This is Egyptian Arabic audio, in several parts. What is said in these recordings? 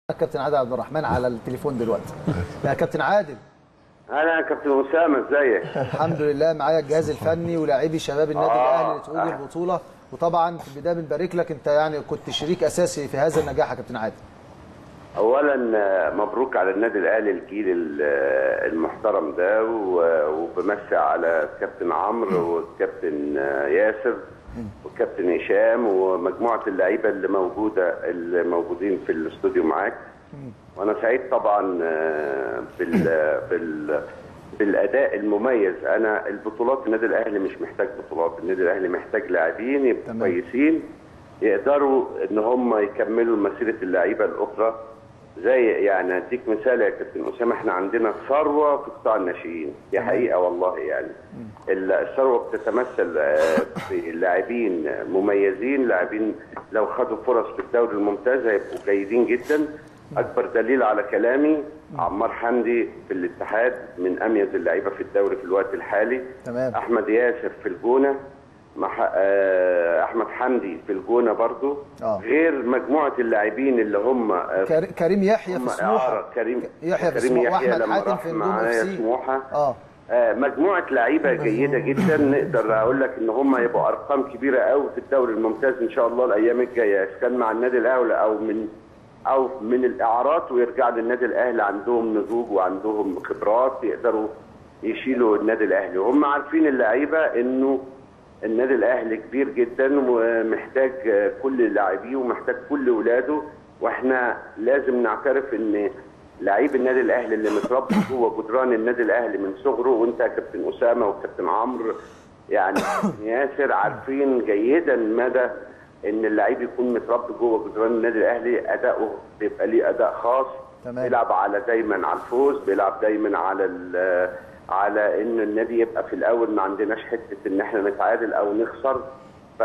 كابتن عادل عبد الرحمن على التليفون دلوقتي يا كابتن عادل انا كابتن اسامه ازيك الحمد لله معايا الجهاز الفني ولاعبي شباب النادي آه. الاهلي لتوج البطوله وطبعا في البدايه بنبارك لك انت يعني كنت شريك اساسي في هذا النجاح يا كابتن عادل اولا آه، مبروك على النادي الاهلي الجيل ال- آه، المحترم ده و- وبمسي على الكابتن عمرو والكابتن آه، ياسر والكابتن هشام ومجموعه اللعيبه اللي موجوده اللي موجودين في الاستوديو معاك وانا سعيد طبعا آه، بال بال بالاداء المميز انا البطولات النادي الاهلي مش محتاج بطولات النادي الاهلي محتاج لاعبين يبقوا تمام. كويسين يقدروا ان هم يكملوا مسيره اللعيبه الاخرى زي يعني اديك مثال يا كابتن اسامه احنا عندنا ثروه في قطاع الناشئين دي حقيقه والله يعني ال- الثروه بتتمثل آه، في لاعبين مميزين لاعبين لو خدوا فرص في الدوري الممتاز هيبقوا جيدين جدا اكبر دليل على كلامي عمار حمدي في الاتحاد من اميز اللعيبه في الدوري في الوقت الحالي تمام. احمد ياسر في الجونه مع آه، احمد حمدي في الجونه برضو آه. غير مجموعه اللاعبين اللي هم آه، كر- كريم يحيى في هم سموحه إعارة. كريم يحيى في كريم سموحه يحيى واحمد لما حاتم راح في نجوم معايا اف سي سموحه اه آه، مجموعه لعيبه جيده جدا نقدر اقول لك ان هم يبقوا ارقام كبيره قوي في الدوري الممتاز ان شاء الله الايام الجايه اذا كان مع النادي الاهلي او من او من الاعارات ويرجع للنادي الاهلي عندهم نضوج وعندهم خبرات يقدروا يشيلوا النادي الاهلي وهم عارفين اللعيبه انه النادي الاهلي كبير جدا ومحتاج آه، كل لاعبيه ومحتاج كل ولاده واحنا لازم نعترف ان لعيب النادي الاهلي اللي متربي جوه جدران النادي الاهلي من صغره وانت يا كابتن اسامه وكابتن عمرو يعني ياسر عارفين جيدا مدى ان اللعيب يكون متربي جوه جدران النادي الاهلي اداؤه بيبقى ليه اداء خاص تمام. بيلعب على دايما على الفوز بيلعب دايما على ال- على ان النادي يبقى في الاول ما عندناش حته ان احنا نتعادل او نخسر ف-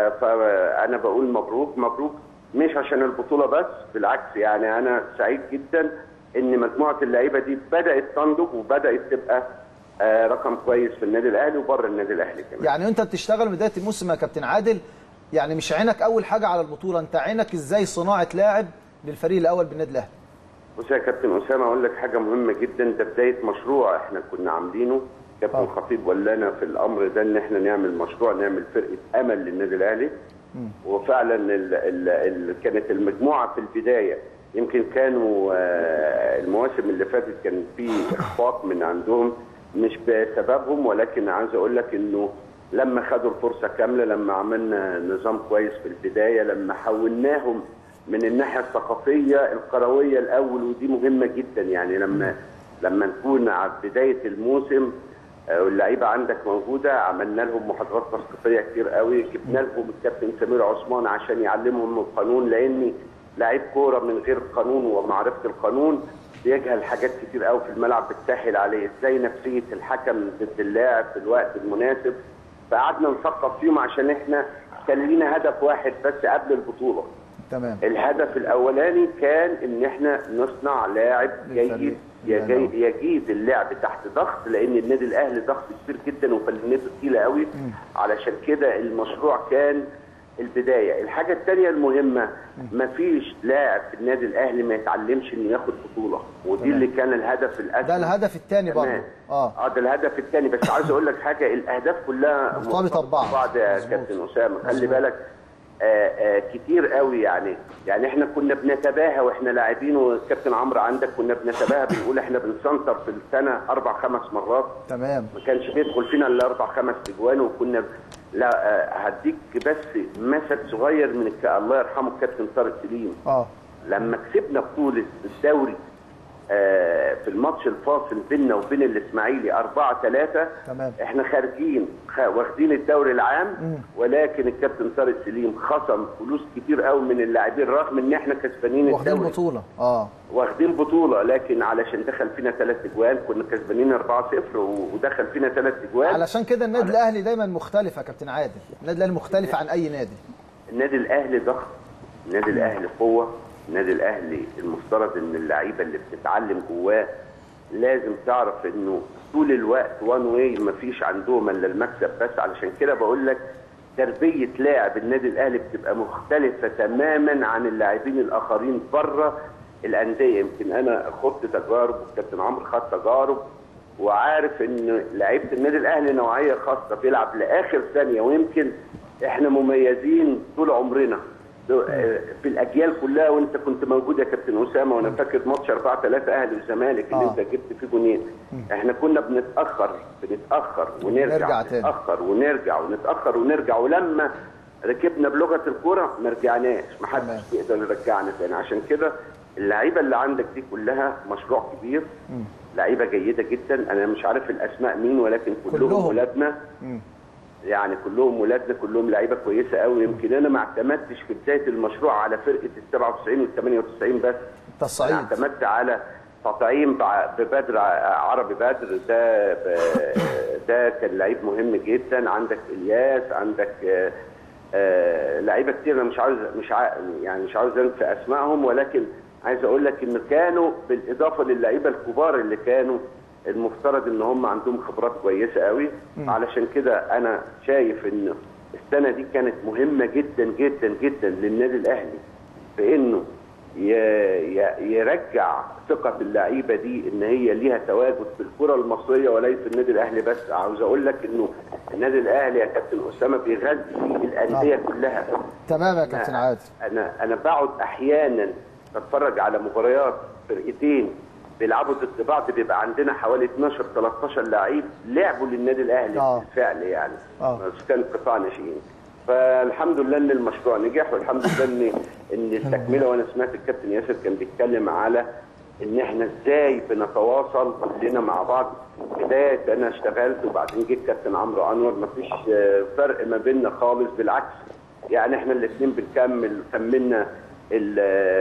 فانا بقول مبروك مبروك مش عشان البطوله بس بالعكس يعني انا سعيد جدا ان مجموعه اللعيبه دي بدات تنضج وبدات تبقى آه، رقم كويس في النادي الاهلي وبره النادي الاهلي كمان يعني انت بتشتغل من بدايه الموسم يا كابتن عادل يعني مش عينك اول حاجه على البطوله انت عينك ازاي صناعه لاعب للفريق الاول بالنادي الاهلي بص يا كابتن اسامه اقول لك حاجه مهمه جدا ده بدايه مشروع احنا كنا عاملينه كابتن آه. خطيب ولانا في الامر ده ان احنا نعمل مشروع نعمل فرقه امل للنادي الاهلي وفعلا ال ال ال كانت المجموعه في البدايه يمكن كانوا آه، المواسم اللي فاتت كان في اخفاق من عندهم مش بسببهم ولكن عايز اقول لك انه لما خدوا الفرصه كامله لما عملنا نظام كويس في البدايه لما حولناهم من الناحيه الثقافيه القرويه الاول ودي مهمه جدا يعني لما لما نكون على بدايه الموسم آه، واللعيبه عندك موجوده عملنا لهم محاضرات تثقيفيه كتير قوي جبنا لهم الكابتن سمير عثمان عشان يعلمهم القانون لان لعيب كوره من غير قانون ومعرفه القانون بيجهل حاجات كتير قوي في الملعب بتسهل عليه ازاي نفسيه الحكم ضد اللاعب في الوقت المناسب فقعدنا نثقف فيهم عشان احنا كان لينا هدف واحد بس قبل البطوله تمام الهدف الاولاني كان ان احنا نصنع لاعب للفريق. جيد يجي- يجيد اللعب تحت ضغط لان النادي الاهلي ضغط كبير جدا وفنيته تقيله قوي علشان كده المشروع كان البدايه الحاجه الثانيه المهمه مفيش لاعب في النادي الاهلي ما يتعلمش انه ياخد بطوله ودي تمام. اللي كان الهدف الاساسي ده الهدف الثاني برضه تمام. اه اه ده الهدف الثاني بس عايز اقول لك حاجه الاهداف كلها مرتبطة ببعض. بعض يا مظبوط. كابتن اسامه خلي مظبوط. بالك آه آه كتير قوي يعني يعني احنا كنا بنتباهى واحنا لاعبين والكابتن عمرو عندك كنا بنتباهى بنقول احنا بنسنتر في السنه اربع خمس مرات تمام ما كانش بيدخل فينا الا اربع خمس اجوان وكنا لا آه هديك بس مثل صغير من الك... الله يرحمه الكابتن طارق سليم اه لما كسبنا بطولة الدوري آه، في الماتش الفاصل بيننا وبين الاسماعيلي 4 3 تمام. احنا خارجين خ- واخدين الدوري العام ولكن الكابتن طارق سليم خصم فلوس كتير قوي من اللاعبين رغم ان احنا كسبانين واخدين الدوري بطوله اه واخدين بطوله لكن علشان دخل فينا ثلاث اجوان كنا كسبانين 4 0 ودخل فينا ثلاث اجوان علشان كده النادي الاهلي دايما مختلف يا كابتن عادل النادي الاهلي مختلف عن اي نادي النادي الاهلي ضخم النادي الاهلي قوه النادي الاهلي المفترض ان اللعيبه اللي بتتعلم جواه لازم تعرف انه طول الوقت وان واي مفيش عندهم الا المكسب بس علشان كده بقول لك تربيه لاعب النادي الاهلي بتبقى مختلفه تماما عن اللاعبين الاخرين بره الانديه يمكن انا خضت تجارب والكابتن عمرو خد تجارب وعارف ان لعيبه النادي الاهلي نوعيه خاصه بيلعب لاخر ثانيه ويمكن احنا مميزين طول عمرنا في الاجيال كلها وانت كنت موجود يا كابتن اسامه وانا فاكر ماتش 4 3 اهلي والزمالك اللي آه. انت جبت فيه جونين احنا كنا بنتاخر بنتاخر ونرجع نرجع تاني. نتاخر ونرجع ونتاخر ونرجع ولما ركبنا بلغه الكوره ما رجعناش ما تمام. حدش يقدر يرجعنا تاني عشان كده اللعيبه اللي عندك دي كلها مشروع كبير لعيبه جيده جدا انا مش عارف الاسماء مين ولكن كلهم كلهم. ولادنا مم. يعني كلهم ولادنا كلهم لعيبه كويسه قوي يمكن انا ما اعتمدتش في بدايه المشروع على فرقه ال 97 وال 98 بس انت الصعيد انا اعتمدت على تطعيم بع- ببدر ع- عربي بدر ده ب- ده كان لعيب مهم جدا عندك الياس عندك آه، آه، لعيبه كتير انا مش عاوز مش عا يعني مش عاوز انسى اسمائهم ولكن عايز اقول لك ان كانوا بالاضافه للعيبه الكبار اللي كانوا المفترض ان هم عندهم خبرات كويسه قوي علشان كده انا شايف ان السنه دي كانت مهمه جدا جدا جدا للنادي الاهلي بانه ي- ي- يرجع ثقة اللعيبة دي ان هي ليها تواجد في الكرة المصرية وليس النادي الاهلي بس عاوز اقول لك انه النادي الاهلي يا كابتن اسامة بيغذي الاندية كلها تمام يا كابتن عادل انا انا بقعد احيانا بتفرج على مباريات فرقتين بيلعبوا ضد بعض بيبقى عندنا حوالي 12 13 لعيب لعبوا للنادي الاهلي آه. بالفعل يعني آه. بس كان قطاع ناشئين فالحمد لله ان المشروع نجح والحمد لله ان ان التكمله وانا سمعت الكابتن ياسر كان بيتكلم على ان احنا ازاي بنتواصل كلنا مع بعض بدايه انا اشتغلت وبعدين جه الكابتن عمرو انور مفيش آه، فرق ما بيننا خالص بالعكس يعني احنا الاثنين بنكمل كملنا ال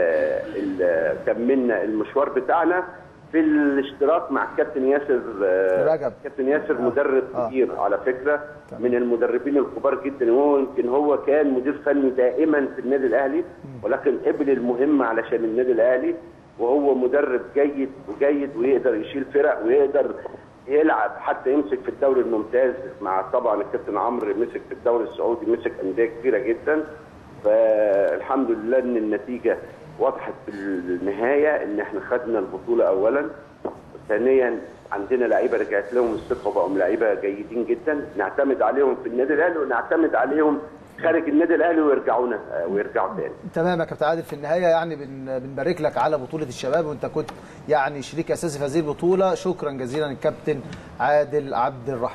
ال كملنا المشوار بتاعنا في الاشتراك مع الكابتن ياسر آه، رجب. كابتن ياسر مدرب آه. كبير على فكره من المدربين الكبار جدا وهو يمكن هو كان مدير فني دائما في النادي الاهلي ولكن قبل المهمه علشان النادي الاهلي وهو مدرب جيد وجيد ويقدر يشيل فرق ويقدر يلعب حتى يمسك في الدوري الممتاز مع طبعا الكابتن عمرو مسك في الدوري السعودي مسك انديه كبيره جدا فالحمد لله ان النتيجه وضحت في النهايه ان احنا خدنا البطوله اولا ثانيا عندنا لعيبه رجعت لهم الثقه وبقوا لعيبه جيدين جدا نعتمد عليهم في النادي الاهلي ونعتمد عليهم خارج النادي الاهلي ويرجعونا ويرجعوا تاني تمام يا كابتن عادل في النهايه يعني بن بنبارك لك على بطوله الشباب وانت كنت يعني شريك اساسي في هذه البطوله شكرا جزيلا الكابتن عادل عبد الرحمن